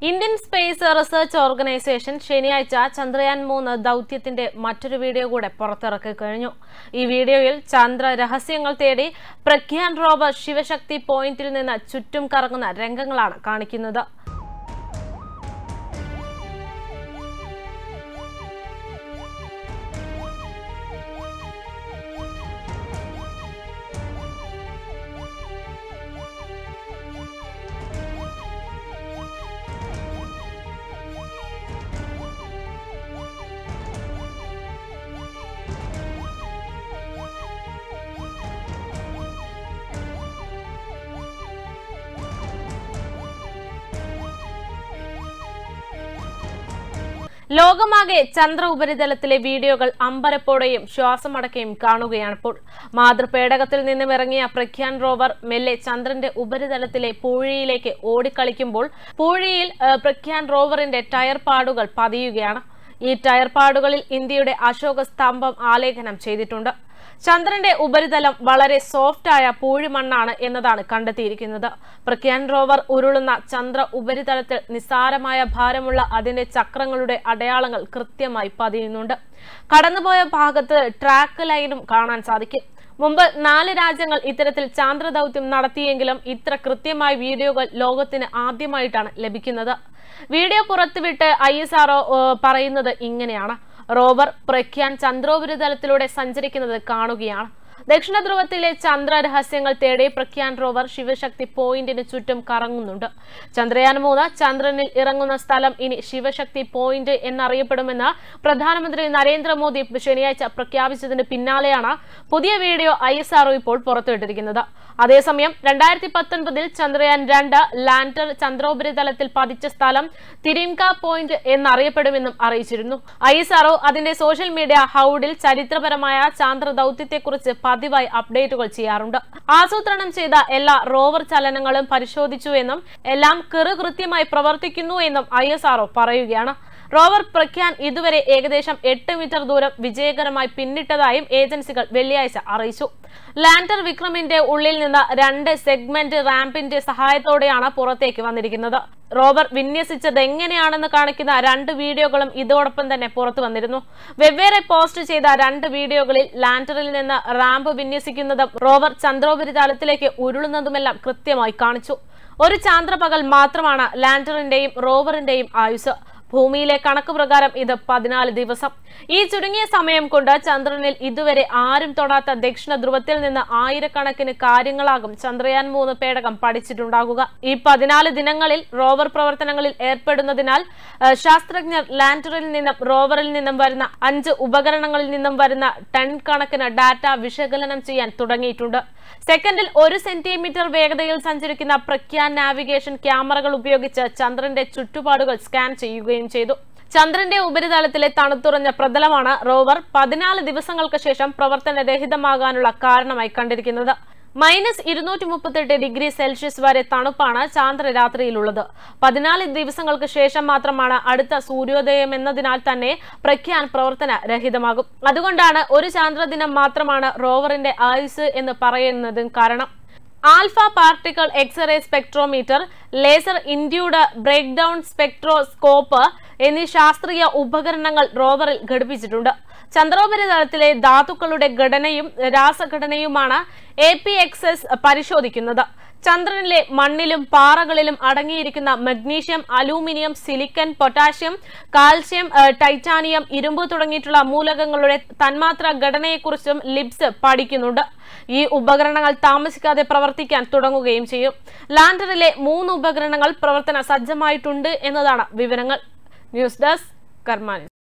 Indian space research organisation ശനിയാഴ്ച ചന്ദ്രയാൻ മൂന്ന് ദൗത്യത്തിന്റെ മറ്റൊരു വീഡിയോ കൂടെ പുറത്തിറക്കി കഴിഞ്ഞു ഈ വീഡിയോയിൽ ചന്ദ്ര രഹസ്യങ്ങൾ തേടി പ്രഗ്യാൻ റോവർ ശിവശക്തി പോയിന്റിൽ നിന്ന് ചുറ്റും കറങ്ങുന്ന രംഗങ്ങളാണ് കാണിക്കുന്നത് ലോകമാകെ ചന്ദ്ര ഉപരിതലത്തിലെ വീഡിയോകൾ അമ്പരപ്പോടെയും ശ്വാസമടക്കുകയും കാണുകയാണിപ്പോൾ മാതൃപേടകത്തിൽ നിന്നും ഇറങ്ങിയ പ്രഖ്യാൻ റോവർ മെല്ലെ ചന്ദ്രന്റെ ഉപരിതലത്തിലെ പൂഴിയിലേക്ക് ഓടിക്കളിക്കുമ്പോൾ പൂഴിയിൽ ഏഹ്, പ്രഖ്യാൻ റോവറിന്റെ ടയർ പാടുകൾ പതിയുകയാണ് ഈ ടയർ പാടുകളിൽ ഇന്ത്യയുടെ അശോക സ്തംഭം ആലേഖനം ചെയ്തിട്ടുണ്ട് ചന്ദ്രന്റെ ഉപരിതലം വളരെ സോഫ്റ്റായ പൂഴിമണ്ണാണ് എന്നതാണ് കണ്ടെത്തിയിരിക്കുന്നത് പ്രഖ്യാൻ റോവർ ഉരുളുന്ന ചന്ദ്ര ഉപരിതലത്തിൽ നിസ്സാരമായ ഭാരമുള്ള അതിന്റെ ചക്രങ്ങളുടെ അടയാളങ്ങൾ കൃത്യമായി പതിയുന്നുണ്ട് കടന്നുപോയ ഭാഗത്ത് ട്രാക്ക് ലൈനും കാണാൻ സാധിക്കും മുമ്പ് നാല് രാജ്യങ്ങൾ ഇത്തരത്തിൽ ചാന്ദ്ര ദൗത്യം നടത്തിയെങ്കിലും ഇത്ര കൃത്യമായ വീഡിയോകൾ ലോകത്തിന് ആദ്യമായിട്ടാണ് ലഭിക്കുന്നത് വീഡിയോ പുറത്തുവിട്ട് ഐ എസ് ആർഒ പറയുന്നത് ഇങ്ങനെയാണ് റോവർ പ്രഖ്യാൻ ചന്ദ്രോപരിതലത്തിലൂടെ സഞ്ചരിക്കുന്നത് കാണുകയാണ് ദക്ഷിണ ധ്രുവത്തിലെ ചന്ദ്ര രഹസ്യങ്ങൾ തേടി പ്രഖ്യാൻ റോവർ ശിവശക്തി പോയിന്റിന് ചുറ്റും കറങ്ങുന്നുണ്ട് ചന്ദ്രയാൻ മൂന്ന് ചന്ദ്രനിൽ ഇറങ്ങുന്ന സ്ഥലം ഇനി ശിവശക്തി പോയിന്റ് എന്നറിയപ്പെടുമെന്ന് പ്രധാനമന്ത്രി നരേന്ദ്രമോദി ശനിയാഴ്ച പ്രഖ്യാപിച്ചതിന് പിന്നാലെയാണ് പുതിയ വീഡിയോ ഐ എസ് ആർഒ ഇപ്പോൾ പുറത്തുവിട്ടിരിക്കുന്നത് അതേസമയം രണ്ടായിരത്തി പത്തൊൻപതിൽ ചന്ദ്രയാൻ രണ്ട് ലാൻഡർ ചന്ദ്രോപരിതലത്തിൽ പതിച്ച സ്ഥലം തിരിൻക പോയിന്റ് എന്നറിയപ്പെടുമെന്നും അറിയിച്ചിരുന്നു ഐ എസ് ആർഒ അതിന്റെ സോഷ്യൽ മീഡിയ ഹൌഡിൽ ചരിത്രപരമായ ചാന്ദ്ര ദൗത്യത്തെക്കുറിച്ച് പതിവായി അപ്ഡേറ്റുകൾ ചെയ്യാറുണ്ട് ആസൂത്രണം ചെയ്ത എല്ലാ റോവർ ചലനങ്ങളും പരിശോധിച്ചു എന്നും എല്ലാം കൃ കൃത്യമായി പ്രവർത്തിക്കുന്നു എന്നും ഐ എസ് ആർഒ പറയുകയാണ് റോവർ പ്രഖ്യാൻ ഇതുവരെ ഏകദേശം എട്ട് മീറ്റർ ദൂരം വിജയകരമായി പിന്നിട്ടതായും ഏജൻസികൾ വെള്ളിയാഴ്ച അറിയിച്ചു ലാൻഡർ വിക്രമിന്റെ ഉള്ളിൽ നിന്ന് രണ്ട് സെഗ്മെന്റ് റാമ്പിന്റെ സഹായത്തോടെയാണ് പുറത്തേക്ക് വന്നിരിക്കുന്നത് റോവർ വിന്യസിച്ചത് എങ്ങനെയാണെന്ന് കാണിക്കുന്ന രണ്ട് വീഡിയോകളും ഇതോടൊപ്പം തന്നെ പുറത്തു വന്നിരുന്നു വെവ്വേറെ പോസ്റ്റ് ചെയ്ത രണ്ട് വീഡിയോകളിൽ ലാൻഡറിൽ നിന്ന് റാമ്പ് വിന്യസിക്കുന്നതും റോവർ ചന്ദ്രോപരിതലത്തിലേക്ക് ഉരുളുന്നതുമെല്ലാം കൃത്യമായി കാണിച്ചു ഒരു ചാന്ദ്രപകൽ മാത്രമാണ് ലാൻഡറിന്റെയും റോവറിന്റെയും ആയുസ് ഭൂമിയിലെ കണക്ക് പ്രകാരം ഇത് പതിനാല് ദിവസം ഈ ചുരുങ്ങിയ സമയം കൊണ്ട് ചന്ദ്രനിൽ ഇതുവരെ ആരും തൊടാത്ത ദക്ഷിണ ധ്രുവത്തിൽ നിന്ന് ആയിരക്കണക്കിന് കാര്യങ്ങളാകും ചന്ദ്രയാൻ മൂന്ന് പേടകം പഠിച്ചിട്ടുണ്ടാകുക ഈ പതിനാല് ദിനങ്ങളിൽ റോവർ പ്രവർത്തനങ്ങളിൽ ഏർപ്പെടുന്നതിനാൽ ഏഹ്, ശാസ്ത്രജ്ഞർ ലാൻഡറിൽ നിന്നും റോവറിൽ നിന്നും വരുന്ന അഞ്ച് ഉപകരണങ്ങളിൽ നിന്നും വരുന്ന ടൺ കണക്കിന് ഡാറ്റ വിശകലനം ചെയ്യാൻ തുടങ്ങിയിട്ടുണ്ട് സെക്കൻഡിൽ ഒരു സെന്റിമീറ്റർ വേഗതയിൽ സഞ്ചരിക്കുന്ന പ്രഖ്യാൻ നാവിഗേഷൻ ക്യാമറകൾ ഉപയോഗിച്ച് ചന്ദ്രന്റെ ചുറ്റുപാടുകൾ സ്കാൻ ചെയ്യുകയും ചെയ്തു ചന്ദ്രന്റെ ഉപരിതലത്തിലെ തണുത്തുറഞ്ഞ പ്രതലമാണ് റോവർ പതിനാല് ദിവസങ്ങൾക്ക് ശേഷം പ്രവർത്തനരഹിതമാകാനുള്ള കാരണമായി കണ്ടിരിക്കുന്നത് മൈനസ് ഇരുന്നൂറ്റി മുപ്പത്തെട്ട് ഡിഗ്രി സെൽഷ്യസ് വരെ തണുപ്പാണ് ചാന്ദ്രരാത്രിയിലുള്ളത് പതിനാല് ദിവസങ്ങൾക്ക് ശേഷം മാത്രമാണ് അടുത്ത സൂര്യോദയം എന്നതിനാൽ തന്നെ പ്രഖ്യാൻ പ്രവർത്തന രഹിതമാകും അതുകൊണ്ടാണ് ഒരു ചാന്ദ്രദിനം മാത്രമാണ് റോവറിന്റെ ആയുസ് എന്ന് പറയുന്നതും കാരണം alpha particle X-ray spectrometer laser induced breakdown spectroscope എന്നീ ശാസ്ത്രീയ ഉപകരണങ്ങൾ റോവറിൽ ഘടിപ്പിച്ചിട്ടുണ്ട് ചന്ദ്രോപരിതലത്തിലെ ധാതുക്കളുടെ ഘടനയും രാസഘടനയുമാണ് എ പി എക്സ് എസ് പരിശോധിക്കുന്നത് ചന്ദ്രനിലെ മണ്ണിലും പാറകളിലും അടങ്ങിയിരിക്കുന്ന magnesium aluminium silicon potassium calcium ഏഹ്, ടൈറ്റാനിയം ഇരുമ്പ് തുടങ്ങിയിട്ടുള്ള മൂലകങ്ങളുടെ തന്മാത്ര ഘടനയെക്കുറിച്ചും ലിബ്സ് പഠിക്കുന്നുണ്ട് ഈ ഉപകരണങ്ങൾ താമസിക്കാതെ പ്രവർത്തിക്കാൻ തുടങ്ങുകയും ചെയ്യും ലാൻഡറിലെ മൂന്ന് ഉപകരണങ്ങൾ പ്രവർത്തന സജ്ജമായിട്ടുണ്ട് എന്നതാണ് വിവരങ്ങൾ ന്യൂസ് ഡെസ്ക് കർമാനി